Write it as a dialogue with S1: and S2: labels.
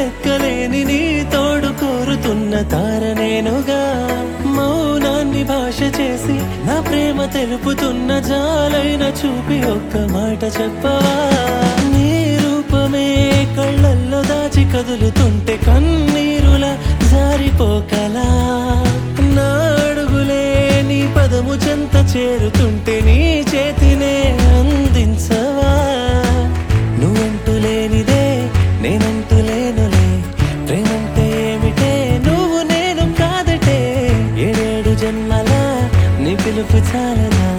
S1: లెక్కలేని నీ తోడు కోరుతున్న తార నేనుగా మౌనాన్ని భాష చేసి నా ప్రేమ తెలుపుతున్న జాలైన చూపి ఒక్క మాట చెప్పవా నీ రూపమే కళ్ళల్లో దాచి కదులుతుంటే కన్నీరుల జారిపోకలా నా అడుగులే నీ పదము చెంత చేరుతుంటే నీ చేతినే అందించవా నువ్వంటూ లేనిదే నేనంటూ లేనులే ప్రేమంటే ఏమిటే నువ్వు నేను కాదటే ఏడేడు జన్మల నీ పిలుపు చాలదా